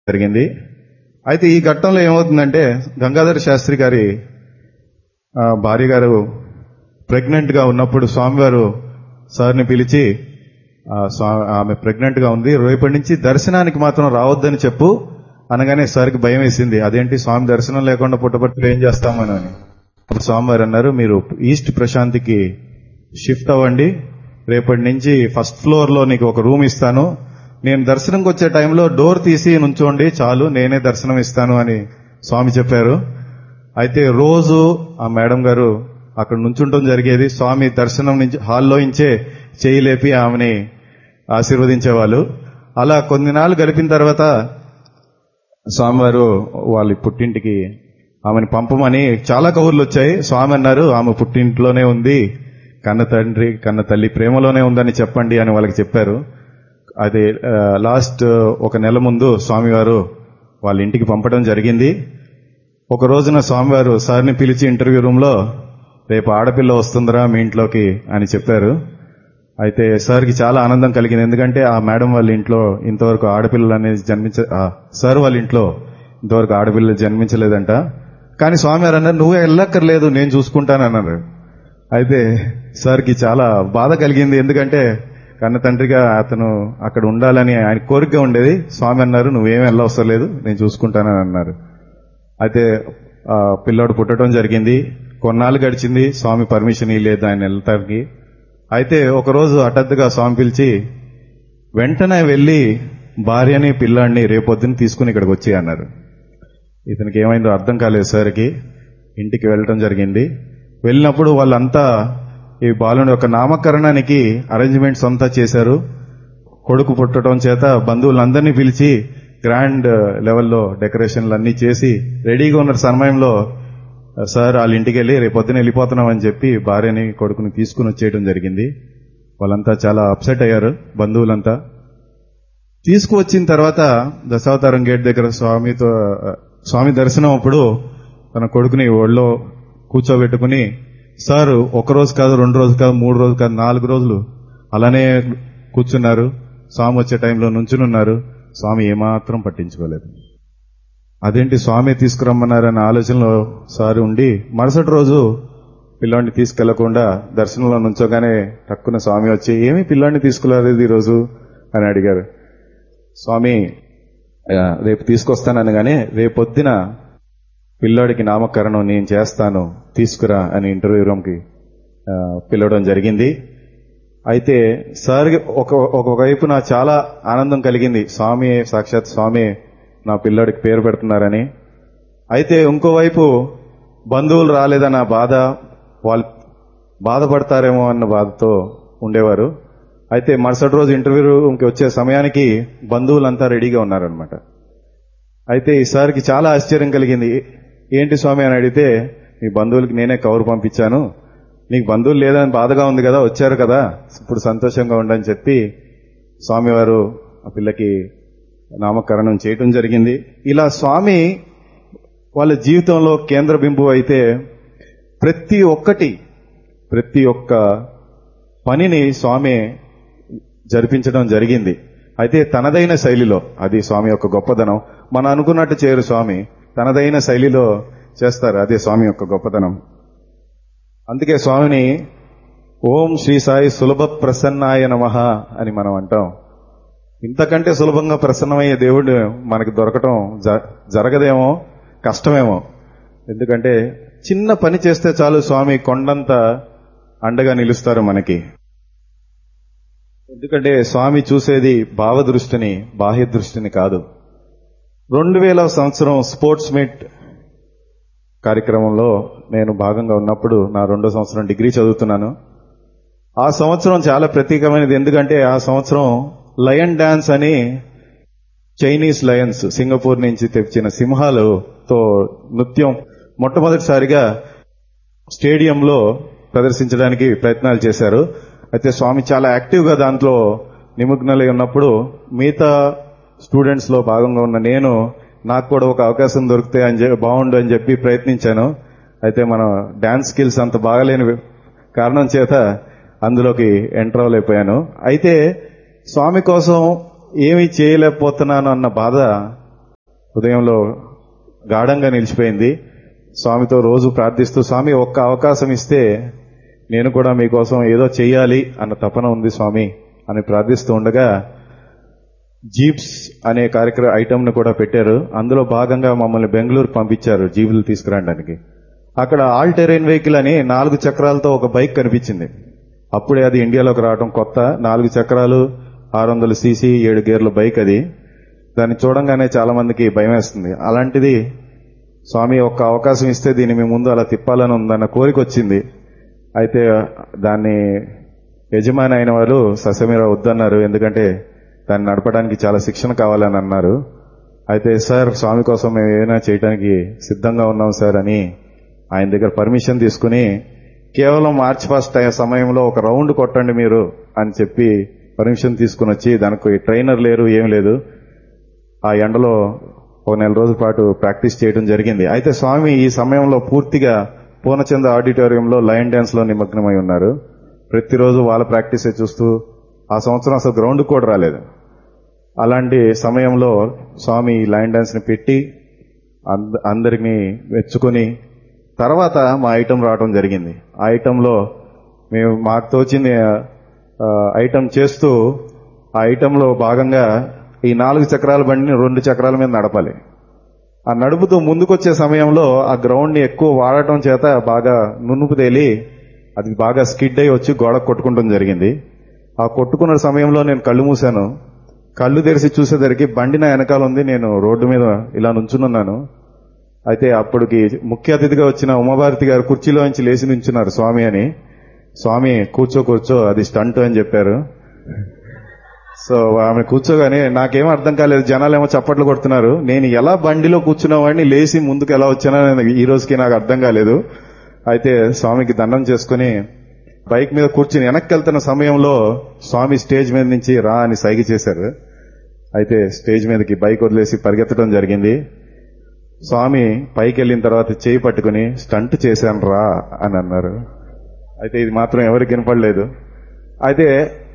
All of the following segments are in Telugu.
జరిగింది అయితే ఈ ఘట్టంలో ఏమవుతుందంటే గంగాధర శాస్త్రి గారి ఆ, భార్య గారు ప్రెగ్నెంట్ గా ఉన్నప్పుడు స్వామివారు సార్ని పిలిచి ఆ, స్వా- ఆమె ప్రెగ్నెంట్ గా ఉంది రేపటి నుంచి దర్శనానికి మాత్రం రావద్దని చెప్పు అనగానే సార్కి భయం వేసింది అదేంటి స్వామి దర్శనం లేకుండా పుట్టపట్టులు ఏం చేస్తామని అని అప్పుడు స్వామివారు అన్నారు మీరు ఈస్ట్ ప్రశాంతికి షిఫ్ట్ అవ్వండి రేపటి నుంచి ఫస్ట్ ఫ్లోర్ లో నీకు ఒక రూమ్ ఇస్తాను నేను దర్శనంకి వచ్చే టైంలో డోర్ తీసి నుంచోండి చాలు నేనే దర్శనం ఇస్తాను అని స్వామి చెప్పారు అయితే రోజు ఆ మేడం గారు అక్కడ నుంచుంటం జరిగేది స్వామి దర్శనం నుంచి హాల్లో ఇంచే చేయి లేపి ఆమెని ఆశీర్వదించేవాళ్ళు అలా కొన్ని నాళ్ళు గడిపిన తర్వాత స్వామివారు వాళ్ళ పుట్టింటికి ఆమెను పంపమని చాలా కబుర్లు వచ్చాయి స్వామి అన్నారు ఆమె పుట్టింట్లోనే ఉంది కన్న తండ్రి కన్న తల్లి ప్రేమలోనే ఉందని చెప్పండి అని వాళ్ళకి చెప్పారు అది ఆ, లాస్ట్ ఒక నెల ముందు స్వామివారు వాళ్ళ ఇంటికి పంపడం జరిగింది ఒక రోజున స్వామివారు సార్ని పిలిచి ఇంటర్వ్యూ రూమ్ లో రేపు ఆడపిల్ల వస్తుందిరా మీ ఇంట్లోకి అని చెప్పారు అయితే సార్కి చాలా ఆనందం కలిగింది ఎందుకంటే ఆ మేడం వాళ్ళ ఇంట్లో ఇంతవరకు ఆడపిల్లలు అనేది జన్మించ ఆ, సార్ వాళ్ళ ఇంట్లో ఇంతవరకు ఆడపిల్లలు జన్మించలేదంట కానీ స్వామివారు అన్నారు నువ్వే వెళ్ళక్కర్లేదు నేను చూసుకుంటానన్నారు అయితే సార్కి చాలా బాధ కలిగింది ఎందుకంటే కన్న తండ్రిగా అతను అక్కడ ఉండాలని ఆయన కోరిక ఉండేది స్వామి అన్నారు నువ్వేం వెళ్ళవసరం లేదు నేను చూసుకుంటానని అన్నారు అయితే ఆ, పిల్లోడు పుట్టడం జరిగింది కొన్నాళ్ళు గడిచింది స్వామి పర్మిషన్ ఇవ్వలేదు ఆయన వెళ్తానికి అయితే ఒకరోజు హఠాత్తుగా స్వామి పిలిచి వెంటనే వెళ్లి భార్యని పిల్లాడిని రేపొద్దున తీసుకుని ఇక్కడికి వచ్చి అన్నారు ఇతనికి ఏమైందో అర్థం కాలేదు సార్కి ఇంటికి వెళ్ళటం జరిగింది వెళ్ళినప్పుడు వాళ్ళంతా ఈ బాలుని యొక్క నామకరణానికి అరేంజ్మెంట్స్ అంతా చేశారు కొడుకు పుట్టడం చేత బంధువులందరినీ పిలిచి గ్రాండ్ లెవెల్లో డెకరేషన్లు అన్ని చేసి రెడీగా ఉన్న సమయంలో సార్ వాళ్ళ ఇంటికి వెళ్ళి రేపు పొద్దున వెళ్ళిపోతున్నామని చెప్పి భార్యని కొడుకుని తీసుకుని వచ్చేయడం జరిగింది వాళ్ళంతా చాలా అప్సెట్ అయ్యారు బంధువులంతా తీసుకువచ్చిన తర్వాత దశావతారం గేట్ దగ్గర స్వామితో స్వామి దర్శనం అప్పుడు తన కొడుకుని ఒళ్ళో కూర్చోబెట్టుకుని సార్ ఒక రోజు కాదు రెండు రోజులు కాదు మూడు రోజులు కాదు నాలుగు రోజులు అలానే కూర్చున్నారు స్వామి వచ్చే టైంలో నుంచునున్నారు స్వామి ఏమాత్రం పట్టించుకోలేదు అదేంటి స్వామి తీసుకురమ్మన్నారన్న ఆలోచనలో సారి ఉండి మరుసటి రోజు పిల్లాడిని తీసుకెళ్లకుండా దర్శనంలో నుంచోగానే టక్కున స్వామి వచ్చి ఏమి పిల్లాడిని తీసుకురాలేదు ఈ రోజు అని అడిగారు స్వామి ఆ, రేపు తీసుకొస్తాననగానే రేపొద్దున పిల్లాడికి నామకరణం నేను చేస్తాను తీసుకురా అని ఇంటర్వ్యూ రూమ్కి ఆ, పిలవడం జరిగింది అయితే సార్ ఒక ఒకవైపు నా చాలా ఆనందం కలిగింది స్వామి సాక్షాత్ స్వామి నా పిల్లాడికి పేరు పెడుతున్నారని అయితే ఇంకోవైపు బంధువులు రాలేదన్న బాధ వాళ్ళు బాధపడతారేమో అన్న బాధతో ఉండేవారు అయితే మరుసటి రోజు ఇంటర్వ్యూ రూమ్కి వచ్చే సమయానికి బంధువులంతా రెడీగా ఉన్నారనమాట అయితే ఈసారికి చాలా ఆశ్చర్యం కలిగింది ఏంటి స్వామి అని అడిగితే మీ బంధువులకి నేనే కవర్ పంపించాను నీకు బంధువులు లేదని బాధగా ఉంది కదా వచ్చారు కదా ఇప్పుడు సంతోషంగా ఉండని చెప్పి స్వామివారు ఆ పిల్లకి నామకరణం చేయటం జరిగింది ఇలా స్వామి వాళ్ళ జీవితంలో కేంద్ర బిందువు అయితే ప్రతి ఒక్కటి ప్రతి ఒక్క పనిని స్వామి జరిపించడం జరిగింది అయితే తనదైన శైలిలో అది స్వామి యొక్క గొప్పదనం మనం అనుకున్నట్టు చేయరు స్వామి తనదైన శైలిలో చేస్తారు అదే స్వామి యొక్క గొప్పదనం అందుకే స్వామిని ఓం శ్రీ సాయి సులభ ప్రసన్నాయ నమః అని మనం అంటాం ఇంతకంటే సులభంగా ప్రసన్నమయ్యే దేవుడు మనకి దొరకటం జ- జరగదేమో కష్టమేమో ఎందుకంటే చిన్న పని చేస్తే చాలు స్వామి కొండంత అండగా నిలుస్తారు మనకి ఎందుకంటే స్వామి చూసేది భావ దృష్టిని బాహ్య దృష్టిని కాదు రెండు వేల సంవత్సరం స్పోర్ట్స్ మీట్ కార్యక్రమంలో నేను భాగంగా ఉన్నప్పుడు నా రెండో సంవత్సరం డిగ్రీ చదువుతున్నాను ఆ సంవత్సరం చాలా ప్రత్యేకమైనది ఎందుకంటే ఆ సంవత్సరం లయన్ డాన్స్ అని చైనీస్ లయన్స్ సింగపూర్ నుంచి తెచ్చిన సింహాలతో నృత్యం మొట్టమొదటిసారిగా స్టేడియంలో ప్రదర్శించడానికి ప్రయత్నాలు చేశారు అయితే స్వామి చాలా యాక్టివ్ గా దాంట్లో నిమగ్నలై ఉన్నప్పుడు మిగతా స్టూడెంట్స్ లో భాగంగా ఉన్న నేను నాకు కూడా ఒక అవకాశం దొరికితే అని చెప్పి బాగుండు అని చెప్పి ప్రయత్నించాను అయితే మనం డాన్స్ స్కిల్స్ అంత బాగలేని కారణం చేత అందులోకి ఎంటర్ అవ్వలేకపోయాను అయితే స్వామి కోసం ఏమీ చేయలేకపోతున్నాను అన్న బాధ హృదయంలో గాఢంగా నిలిచిపోయింది స్వామితో రోజు ప్రార్థిస్తూ స్వామి ఒక్క అవకాశం ఇస్తే నేను కూడా మీకోసం ఏదో చెయ్యాలి అన్న తపన ఉంది స్వామి అని ప్రార్థిస్తూ ఉండగా జీప్స్ అనే కార్యక్రమ ఐటమ్ ను కూడా పెట్టారు అందులో భాగంగా మమ్మల్ని బెంగళూరు పంపించారు జీబులు తీసుకురావడానికి అక్కడ ఆల్ టెరైన్ వెహికల్ అని నాలుగు చక్రాలతో ఒక బైక్ కనిపించింది అప్పుడే అది ఇండియాలోకి రావడం కొత్త నాలుగు చక్రాలు ఆరు వందల సీసీ ఏడు గేర్ల బైక్ అది దాన్ని చూడంగానే చాలా మందికి భయం వేస్తుంది అలాంటిది స్వామి ఒక్క అవకాశం ఇస్తే దీన్ని మీ ముందు అలా తిప్పాలని ఉందన్న కోరిక వచ్చింది అయితే దాన్ని యజమాని అయిన వాళ్ళు ససమీర వద్దన్నారు ఎందుకంటే దాన్ని నడపడానికి చాలా శిక్షణ కావాలని అన్నారు అయితే సార్ స్వామి కోసం మేము ఏదైనా చేయడానికి సిద్ధంగా ఉన్నాం సార్ అని ఆయన దగ్గర పర్మిషన్ తీసుకుని కేవలం మార్చ్ ఫస్ట్ సమయంలో ఒక రౌండ్ కొట్టండి మీరు అని చెప్పి పర్మిషన్ తీసుకుని వచ్చి దానికి ట్రైనర్ లేరు ఏం లేదు ఆ ఎండలో ఒక నెల రోజుల పాటు ప్రాక్టీస్ చేయడం జరిగింది అయితే స్వామి ఈ సమయంలో పూర్తిగా పూర్ణచంద ఆడిటోరియంలో లయన్ డాన్స్ లో నిమగ్నమై ఉన్నారు ప్రతిరోజు వాళ్ళ ప్రాక్టీసే చూస్తూ ఆ సంవత్సరం అసలు గ్రౌండ్ కూడా రాలేదు అలాంటి సమయంలో స్వామి ఈ లయన్ డాన్స్ ని పెట్టి అంద- అందరినీ మెచ్చుకొని తర్వాత మా ఐటమ్ రావడం జరిగింది ఆ ఐటంలో మేము మాకు తోచింది ఆ, ఐటమ్ చేస్తూ ఆ ఐటంలో భాగంగా ఈ నాలుగు చక్రాల బండిని రెండు చక్రాల మీద నడపాలి ఆ నడుపుతూ ముందుకొచ్చే సమయంలో ఆ గ్రౌండ్ ని ఎక్కువ వాడటం చేత బాగా నునుపు తేలి అది బాగా స్కిడ్ అయి వచ్చి గోడ కొట్టుకుంటం జరిగింది ఆ కొట్టుకున్న సమయంలో నేను కళ్ళు మూసాను కళ్ళు తెరిచి చూసేసరికి బండి నా వెనకాల ఉంది నేను రోడ్డు మీద ఇలా నుంచునున్నాను అయితే అప్పటికి ముఖ్య అతిథిగా వచ్చిన ఉమాభారతి గారు కుర్చీలో నుంచి లేచి నుంచున్నారు స్వామి అని స్వామి కూర్చో కూర్చో అది స్టంట్ అని చెప్పారు సో ఆమె కూర్చోగానే నాకేం అర్థం కాలేదు జనాలేమో చప్పట్లు కొడుతున్నారు నేను ఎలా బండిలో కూర్చున్న వాడిని లేచి ముందుకు ఎలా వచ్చానో ఈ రోజుకి నాకు అర్థం కాలేదు అయితే స్వామికి దండం చేసుకుని బైక్ మీద కూర్చుని వెనక్కి వెళ్తున్న సమయంలో స్వామి స్టేజ్ మీద నుంచి రా అని సైగ చేశారు అయితే స్టేజ్ మీదకి బైక్ వదిలేసి పరిగెత్తడం జరిగింది స్వామి పైకి వెళ్ళిన తర్వాత చేయి పట్టుకుని స్టంట్ చేశాను రా అని అన్నారు అయితే ఇది మాత్రం ఎవరికి వినపడలేదు అయితే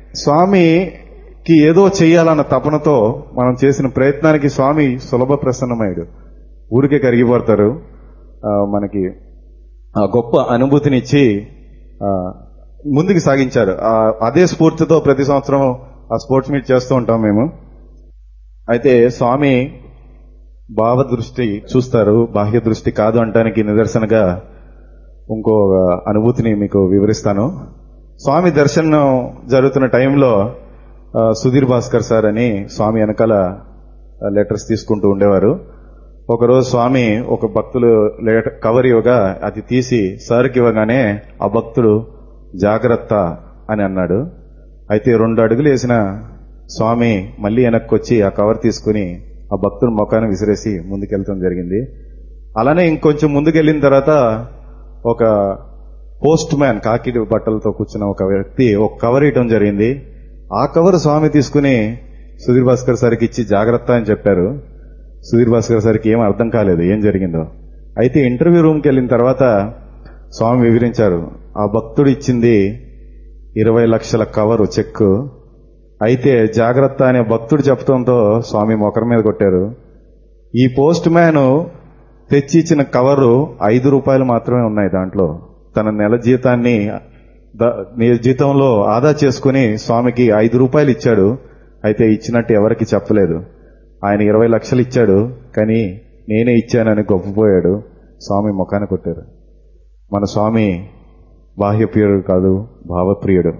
స్వామికి ఏదో చెయ్యాలన్న తపనతో మనం చేసిన ప్రయత్నానికి స్వామి సులభ ప్రసన్నమయ్యాడు ఊరికే కరిగిపోతారు ఆ, మనకి ఆ గొప్ప అనుభూతినిచ్చి ఆ, ముందుకు సాగించారు ఆ, అదే స్ఫూర్తితో ప్రతి సంవత్సరం ఆ స్పోర్ట్స్ మీట్ చేస్తూ ఉంటాం మేము అయితే స్వామి భావ దృష్టి చూస్తారు బాహ్య దృష్టి కాదు అంటానికి నిదర్శనగా ఇంకో అనుభూతిని మీకు వివరిస్తాను స్వామి దర్శనం జరుగుతున్న టైంలో ఆ, సుధీర్ భాస్కర్ సార్ అని స్వామి వెనకాల లెటర్స్ తీసుకుంటూ ఉండేవారు ఒకరోజు స్వామి ఒక భక్తులు లెటర్ కవర్ ఇవ్వగా అది తీసి సార్కి ఇవ్వగానే ఆ భక్తుడు జాగ్రత్త అని అన్నాడు అయితే రెండు అడుగులు వేసిన స్వామి మళ్ళీ వెనక్కి వచ్చి ఆ కవర్ తీసుకుని ఆ భక్తుడు ముఖాన్ని విసిరేసి ముందుకెళ్తాం జరిగింది అలానే ఇంకొంచెం ముందుకెళ్ళిన తర్వాత ఒక పోస్ట్ మ్యాన్ కాకి బట్టలతో కూర్చున్న ఒక వ్యక్తి ఒక కవర్ ఇవ్వడం జరిగింది ఆ కవర్ స్వామి తీసుకుని సుధీర్ భాస్కర్ సార్కి ఇచ్చి జాగ్రత్త అని చెప్పారు సుధీర్ భాస్కర్ సార్కి ఏం అర్థం కాలేదు ఏం జరిగిందో అయితే ఇంటర్వ్యూ రూమ్కి వెళ్ళిన తర్వాత స్వామి వివరించారు ఆ భక్తుడు ఇచ్చింది ఇరవై లక్షల కవరు చెక్ అయితే జాగ్రత్త అనే భక్తుడు చెప్పడంతో స్వామి మొకర మీద కొట్టారు ఈ పోస్ట్ మ్యాన్ తెచ్చి ఇచ్చిన కవరు ఐదు రూపాయలు మాత్రమే ఉన్నాయి దాంట్లో తన నెల జీతాన్ని ద- నీ జీతంలో ఆదా చేసుకుని స్వామికి ఐదు రూపాయలు ఇచ్చాడు అయితే ఇచ్చినట్టు ఎవరికి చెప్పలేదు ఆయన ఇరవై లక్షలు ఇచ్చాడు కానీ నేనే ఇచ్చానని గొప్పపోయాడు స్వామి ముఖాన్ని కొట్టారు మన స్వామి బాహ్యప్రియుడు కాదు భావప్రియుడు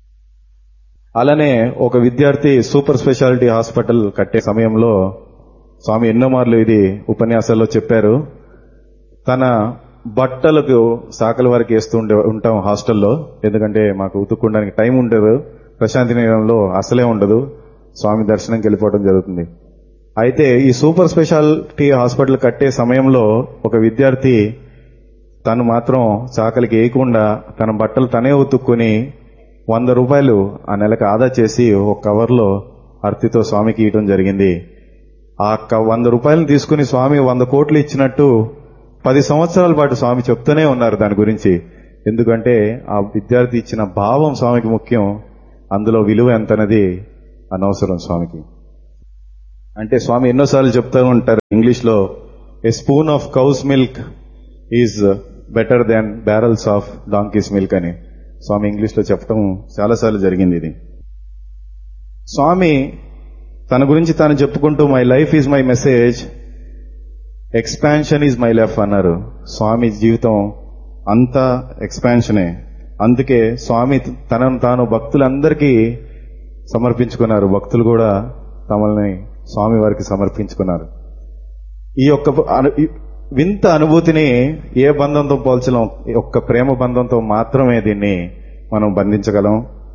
అలానే ఒక విద్యార్థి సూపర్ స్పెషాలిటీ హాస్పిటల్ కట్టే సమయంలో స్వామి ఎన్నో మార్లు ఇది ఉపన్యాసాల్లో చెప్పారు తన బట్టలకు సాకల వరకు వేస్తూ ఉండే ఉంటాం హాస్టల్లో ఎందుకంటే మాకు ఉతుక్కోవడానికి టైం ఉండదు ప్రశాంతి నిలయంలో అసలే ఉండదు స్వామి దర్శనంకి వెళ్ళిపోవడం జరుగుతుంది అయితే ఈ సూపర్ స్పెషాలిటీ హాస్పిటల్ కట్టే సమయంలో ఒక విద్యార్థి తను మాత్రం చాకలికి వేయకుండా తన బట్టలు తనే ఉతుక్కుని వంద రూపాయలు ఆ నెలకు ఆదా చేసి ఒక కవర్లో అర్తితో స్వామికి ఇవ్వడం జరిగింది ఆ క- వంద రూపాయలు తీసుకుని స్వామి వంద కోట్లు ఇచ్చినట్టు పది సంవత్సరాల పాటు స్వామి చెప్తూనే ఉన్నారు దాని గురించి ఎందుకంటే ఆ విద్యార్థి ఇచ్చిన భావం స్వామికి ముఖ్యం అందులో విలువ ఎంత అనేది అనవసరం స్వామికి అంటే స్వామి ఎన్నోసార్లు చెప్తూ ఉంటారు ఇంగ్లీష్ లో a spoon of cow's milk is better than barrels of donkey's milk అని స్వామి ఇంగ్లీష్ లో చెప్పడం చాలాసార్లు జరిగింది ఇది స్వామి తన గురించి తాను చెప్పుకుంటూ my life is my message expansion is my life అన్నారు స్వామి జీవితం అంతా ఎక్స్పాన్షనే అందుకే స్వామి తనను తాను భక్తులందరికీ సమర్పించుకున్నారు భక్తులు కూడా తమల్ని స్వామి వారికి సమర్పించుకున్నారు ఈ యొక్క అను- ఈ వింత అనుభూతిని ఏ బంధంతో పోల్చలేం ఈ ఒక్క ప్రేమ బంధంతో మాత్రమే దీన్ని మనం బంధించగలం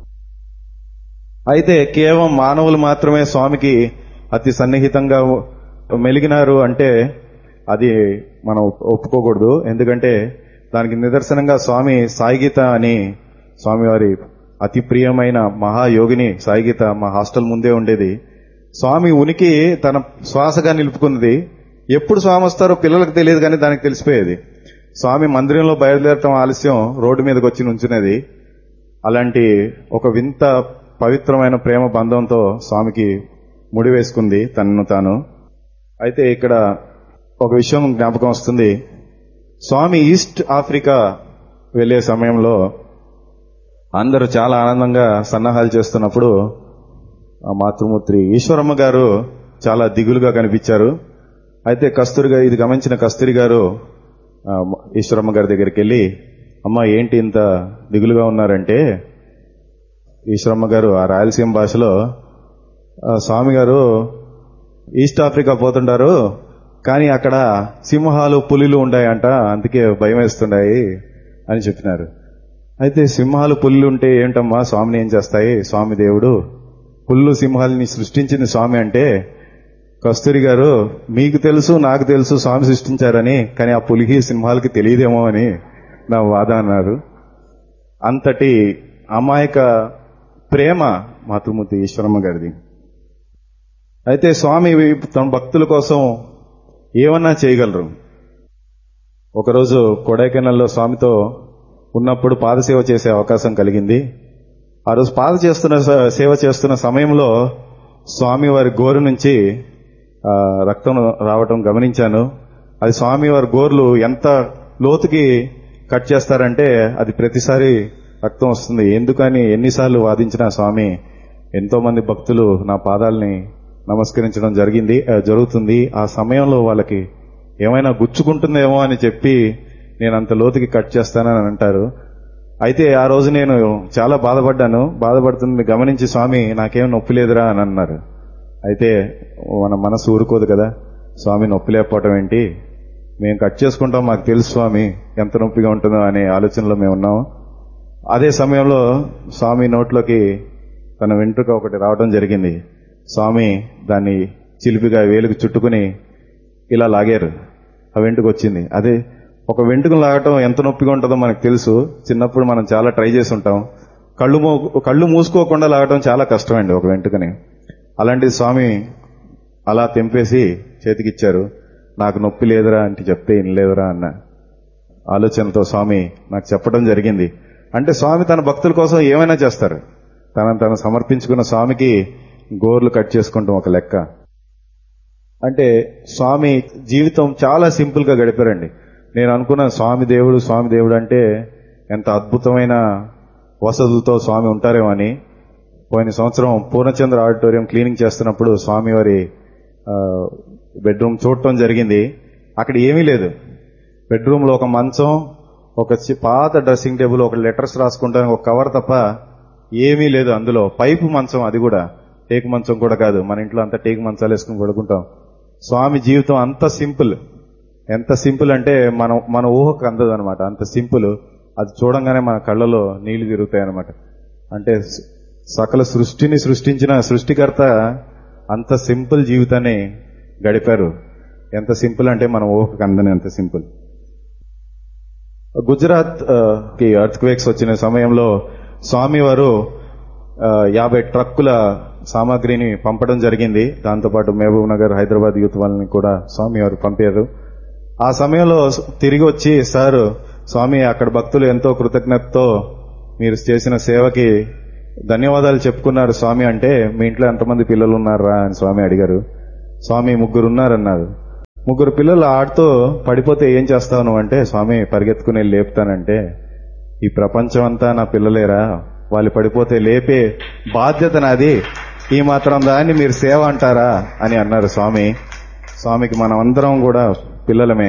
అయితే కేవలం మానవులు మాత్రమే స్వామికి అతి సన్నిహితంగా మెలిగినారు అంటే అది మనం ఒప్పుకోకూడదు ఎందుకంటే దానికి నిదర్శనంగా స్వామి సాయిగీత అని స్వామివారి అతి ప్రియమైన మహాయోగిని సాయిగీత మా హాస్టల్ ముందే ఉండేది స్వామి ఉనికి తన శ్వాసగా నిలుపుకున్నది ఎప్పుడు స్వామి వస్తారో పిల్లలకు తెలియదు కానీ దానికి తెలిసిపోయేది స్వామి మందిరంలో బయలుదేరటం ఆలస్యం రోడ్డు మీదకి వచ్చి నుంచునేది అలాంటి ఒక వింత పవిత్రమైన ప్రేమ బంధంతో స్వామికి ముడివేసుకుంది తనను తాను అయితే ఇక్కడ ఒక విషయం జ్ఞాపకం వస్తుంది స్వామి ఈస్ట్ ఆఫ్రికా వెళ్లే సమయంలో అందరూ చాలా ఆనందంగా సన్నాహాలు చేస్తున్నప్పుడు ఆ మాతృమూర్తి ఈశ్వరమ్మ గారు చాలా దిగులుగా కనిపించారు అయితే కస్తూరిగా ఇది గమనించిన కస్తూరి గారు ఆ, ఈశ్వరమ్మ గారి దగ్గరికి వెళ్ళి అమ్మ ఏంటి ఇంత దిగులుగా ఉన్నారంటే ఈశ్వరమ్మ గారు ఆ రాయలసీమ భాషలో "ఆ, స్వామి గారు ఈస్ట్ ఆఫ్రికా పోతుంటారు కానీ అక్కడ సింహాలు పులిలు ఉంటాయంట అందుకే భయం వేస్తుండాయి అని చెప్పినారు అయితే సింహాలు పుల్లు ఉంటే ఏంటమ్మా స్వామిని ఏం చేస్తాయి స్వామి దేవుడు పుల్లు సింహాలని సృష్టించింది స్వామి అంటే కస్తూరి గారు మీకు తెలుసు నాకు తెలుసు స్వామి సృష్టించారని కానీ ఆ పులికి సింహాలకి తెలియదేమో అని నా వాద అన్నారు అంతటి అమాయక ప్రేమ మాతృమూర్తి ఈశ్వరమ్మ గారిది అయితే స్వామి తన భక్తుల కోసం ఏమన్నా చేయగలరు ఒకరోజు కొడైకెనాల్లో స్వామితో ఉన్నప్పుడు పాదసేవ చేసే అవకాశం కలిగింది ఆ రోజు పాద చేస్తున్న స- సేవ చేస్తున్న సమయంలో స్వామి వారి గోరు నుంచి ఆ, రక్తం రావటం గమనించాను అది స్వామి వారి గోర్లు ఎంత లోతుకి కట్ చేస్తారంటే అది ప్రతిసారి రక్తం వస్తుంది ఎందుకని ఎన్నిసార్లు వాదించినా స్వామి ఎంతో మంది భక్తులు నా పాదాలని నమస్కరించడం జరిగింది ఆ, జరుగుతుంది ఆ సమయంలో వాళ్ళకి ఏమైనా గుచ్చుకుంటుందేమో అని చెప్పి నేను అంత లోతుకి కట్ చేస్తానని అంటారు అయితే ఆ రోజు నేను చాలా బాధపడ్డాను బాధపడుతుంది గమనించి స్వామి నాకేం నొప్పి లేదురా అని అన్నారు అయితే మన మనసు ఊరుకోదు కదా స్వామి నొప్పి లేకపోవటం ఏంటి మేము కట్ చేసుకుంటాం మాకు తెలుసు స్వామి ఎంత నొప్పిగా ఉంటుందో అనే ఆలోచనలో మేము ఉన్నాం అదే సమయంలో స్వామి నోట్లోకి తన వెంట్రుక ఒకటి రావడం జరిగింది స్వామి దాన్ని చిలిపిగా వేలుకు చుట్టుకుని ఇలా లాగారు ఆ వెంటుకు వచ్చింది అదే ఒక వెంటుకను లాగటం ఎంత నొప్పిగా ఉంటుందో మనకు తెలుసు చిన్నప్పుడు మనం చాలా ట్రై చేసి ఉంటాం కళ్ళు మూ- కళ్ళు మూసుకోకుండా లాగటం చాలా కష్టం అండి ఒక వెంటుకని అలాంటి స్వామి అలా తెంపేసి చేతికిచ్చారు నాకు నొప్పి లేదురా అంటే చెప్తే ఏం లేదురా అన్న ఆలోచనతో స్వామి నాకు చెప్పడం జరిగింది అంటే స్వామి తన భక్తుల కోసం ఏమైనా చేస్తారు తనను తను సమర్పించుకున్న స్వామికి గోర్లు కట్ చేసుకుంటాం ఒక లెక్క అంటే స్వామి జీవితం చాలా సింపుల్ గా గడిపారండి నేను అనుకున్న స్వామి దేవుడు స్వామి దేవుడు అంటే ఎంత అద్భుతమైన వసతులతో స్వామి ఉంటారేమో అని పోయిన సంవత్సరం పూర్ణచంద్ర ఆడిటోరియం క్లీనింగ్ చేస్తున్నప్పుడు స్వామి వారి బెడ్రూమ్ చూడటం జరిగింది అక్కడ ఏమీ లేదు బెడ్రూమ్ లో ఒక మంచం ఒక చి- పాత డ్రెస్సింగ్ టేబుల్ ఒక లెటర్స్ రాసుకుంటానికి ఒక కవర్ తప్ప ఏమీ లేదు అందులో పైపు మంచం అది కూడా టేకు మంచం కూడా కాదు మన ఇంట్లో అంతా టేకు మంచాలు వేసుకుని పడుకుంటాం స్వామి జీవితం అంత సింపుల్ ఎంత సింపుల్ అంటే మనం మన ఊహకు అందదు అనమాట అంత సింపుల్ అది చూడంగానే మన కళ్ళలో నీళ్లు తిరుగుతాయి అనమాట అంటే స- సకల సృష్టిని సృష్టించిన సృష్టికర్త అంత సింపుల్ జీవితాన్ని గడిపారు ఎంత సింపుల్ అంటే మన ఊహకు అందని అంత సింపుల్ గుజరాత్ ఆ, కి అర్త్ క్వేక్స్ వచ్చిన సమయంలో స్వామి వారు ఆ, యాభై ట్రక్కుల సామాగ్రిని పంపడం జరిగింది దాంతోపాటు మహబూబ్ నగర్ హైదరాబాద్ యూత్ వాళ్ళని కూడా స్వామి వారు పంపారు ఆ సమయంలో తిరిగి వచ్చి సార్ స్వామి అక్కడ భక్తులు ఎంతో కృతజ్ఞతతో మీరు చేసిన సేవకి ధన్యవాదాలు చెప్పుకున్నారు స్వామి అంటే మీ ఇంట్లో ఎంతమంది పిల్లలు ఉన్నారా అని స్వామి అడిగారు స్వామి ముగ్గురు ఉన్నారన్నారు ముగ్గురు పిల్లలు ఆడుతూ పడిపోతే ఏం చేస్తావు నువ్వు అంటే స్వామి పరిగెత్తుకుని వెళ్ళి లేపుతానంటే ఈ ప్రపంచం అంతా నా పిల్లలేరా వాళ్ళు పడిపోతే లేపే బాధ్యత నాది ఈ మాత్రం దాన్ని మీరు సేవ అంటారా అని అన్నారు స్వామి స్వామికి మనం అందరం కూడా పిల్లలమే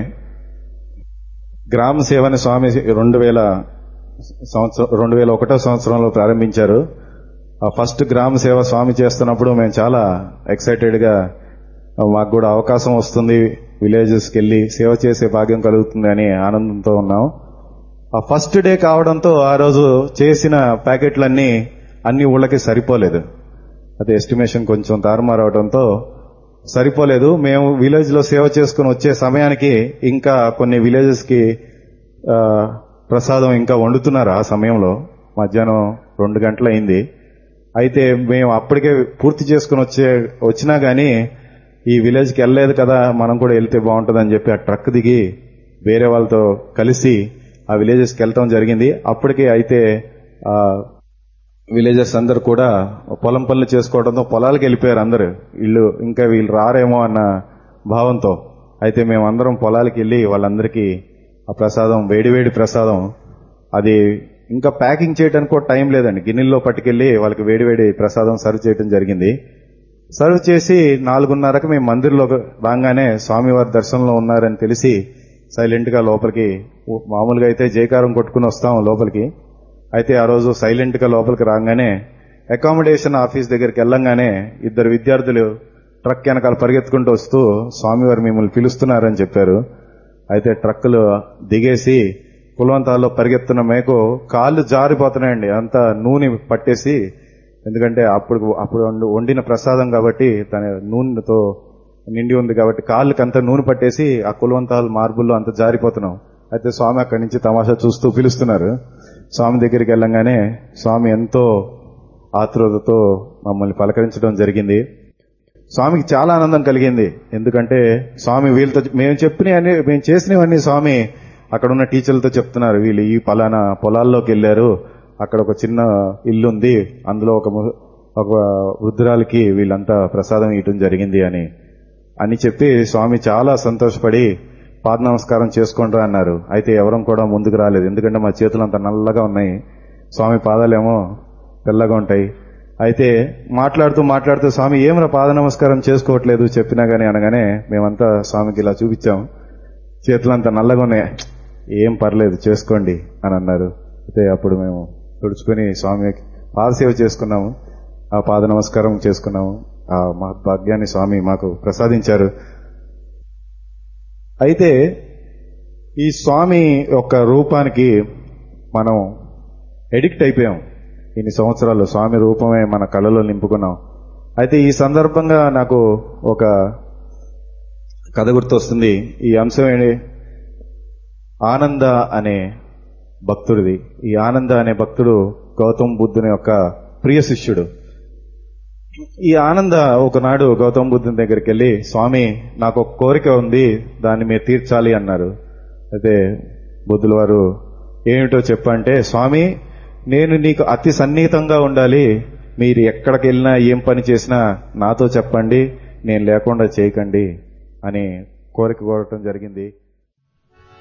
గ్రామ సేవని స్వామి రెండు వేల సంవత్సరం రెండు వేల ఒకటో సంవత్సరంలో ప్రారంభించారు ఆ ఫస్ట్ గ్రామ సేవ స్వామి చేస్తున్నప్పుడు మేము చాలా ఎక్సైటెడ్ గా మాకు కూడా అవకాశం వస్తుంది విలేజెస్కి వెళ్ళి సేవ చేసే భాగ్యం కలుగుతుంది అని ఆనందంతో ఉన్నాం ఆ ఫస్ట్ డే కావడంతో ఆ రోజు చేసిన ప్యాకెట్లన్నీ అన్ని ఊళ్ళకి సరిపోలేదు అది ఎస్టిమేషన్ కొంచెం తారుమారు అవడంతో సరిపోలేదు మేము విలేజ్ లో సేవ చేసుకుని వచ్చే సమయానికి ఇంకా కొన్ని విలేజెస్ కి ఆ, ప్రసాదం ఇంకా వండుతున్నారు ఆ సమయంలో మధ్యాహ్నం రెండు గంటలైంది అయితే మేము అప్పటికే పూర్తి చేసుకుని వచ్చే వచ్చినా గానీ ఈ విలేజ్ కి వెళ్ళలేదు కదా మనం కూడా వెళ్తే బాగుంటుందని చెప్పి ఆ ట్రక్ దిగి వేరే వాళ్ళతో కలిసి ఆ విలేజెస్ కి వెళ్ళటం జరిగింది అప్పటికే అయితే ఆ విలేజర్స్ అందరు కూడా పొలం పనులు చేసుకోవడంతో పొలాలకు వెళ్ళిపోయారు అందరు వీళ్ళు ఇంకా వీళ్ళు రారేమో అన్న భావంతో అయితే మేము అందరం పొలాలకు వెళ్ళి వాళ్ళందరికీ ఆ ప్రసాదం వేడివేడి ప్రసాదం అది ఇంకా ప్యాకింగ్ చేయడానికి కూడా టైం లేదండి గిన్నెల్లో పట్టుకెళ్లి వాళ్ళకి వేడివేడి ప్రసాదం సర్వ్ చేయడం జరిగింది సర్వ్ చేసి నాలుగున్నరకు మేము మందిర్లోకి రాగానే స్వామివారి దర్శనంలో ఉన్నారని తెలిసి సైలెంట్ గా లోపలికి మామూలుగా అయితే జయకారం కొట్టుకుని వస్తాం లోపలికి అయితే ఆ రోజు సైలెంట్ గా లోపలికి రాగానే అకామిడేషన్ ఆఫీస్ దగ్గరికి వెళ్ళంగానే ఇద్దరు విద్యార్థులు ట్రక్ వెనకాల పరిగెత్తుకుంటూ వస్తూ స్వామివారు మిమ్మల్ని పిలుస్తున్నారని చెప్పారు అయితే ట్రక్కులు దిగేసి కులవంతాల్లో పరిగెత్తున్న మేకు కాళ్ళు జారిపోతున్నాయండి అంత నూనె పట్టేసి ఎందుకంటే అప్పుడు అప్పుడు వండు- వండిన ప్రసాదం కాబట్టి తన నూనెతో నిండి ఉంది కాబట్టి కాళ్ళకి అంత నూనె పట్టేసి ఆ కులవంతాలు మార్బుల్లో అంత జారిపోతున్నాం అయితే స్వామి అక్కడి నుంచి తమాషా చూస్తూ పిలుస్తున్నారు స్వామి దగ్గరికి వెళ్ళంగానే స్వామి ఎంతో ఆతృతతో మమ్మల్ని పలకరించడం జరిగింది స్వామికి చాలా ఆనందం కలిగింది ఎందుకంటే స్వామి వీళ్ళతో మేము చెప్పినవన్నీ మేము చేసినవన్నీ స్వామి అక్కడ ఉన్న టీచర్లతో చెప్తున్నారు వీళ్ళు ఈ పలానా పొలాల్లోకి వెళ్ళారు అక్కడ ఒక చిన్న ఇల్లు ఉంది అందులో ఒక ము- ఒక వృద్ధురాలకి వీళ్ళంతా ప్రసాదం ఇవ్వటం జరిగింది అని అని చెప్పి స్వామి చాలా సంతోషపడి పాద నమస్కారం చేసుకోండి అన్నారు అయితే ఎవరం కూడా ముందుకు రాలేదు ఎందుకంటే మా చేతులు అంత నల్లగా ఉన్నాయి స్వామి పాదాలేమో తెల్లగా ఉంటాయి అయితే మాట్లాడుతూ మాట్లాడుతూ స్వామి ఏమరా పాద నమస్కారం చేసుకోవట్లేదు చెప్పినా గానీ అనగానే మేమంతా స్వామికి ఇలా చూపించాం చేతులంతా నల్లగా ఉన్నాయి ఏం పర్లేదు చేసుకోండి అని అన్నారు అయితే అప్పుడు మేము తుడుచుకొని స్వామికి పాదసేవ చేసుకున్నాము ఆ పాద నమస్కారం చేసుకున్నాము ఆ మహద్భాగ్యాన్ని స్వామి మాకు ప్రసాదించారు అయితే ఈ స్వామి యొక్క రూపానికి మనం ఎడిక్ట్ అయిపోయాం ఇన్ని సంవత్సరాలు స్వామి రూపమే మన కళ్ళలో నింపుకున్నాం అయితే ఈ సందర్భంగా నాకు ఒక కథ గుర్తొస్తుంది ఈ అంశం ఏంటి ఆనంద అనే భక్తుడిది ఈ ఆనంద అనే భక్తుడు గౌతమ్ బుద్ధుని యొక్క ప్రియ శిష్యుడు ఈ ఆనంద ఒకనాడు గౌతమ్ బుద్ధుని దగ్గరికి వెళ్ళి స్వామి నాకు ఒక కోరిక ఉంది దాన్ని మీరు తీర్చాలి అన్నారు అయితే బుద్ధుల వారు ఏమిటో చెప్పంటే స్వామి నేను నీకు అతి సన్నిహితంగా ఉండాలి మీరు ఎక్కడికి వెళ్ళినా ఏం పని చేసినా నాతో చెప్పండి నేను లేకుండా చేయకండి అని కోరిక కోరటం జరిగింది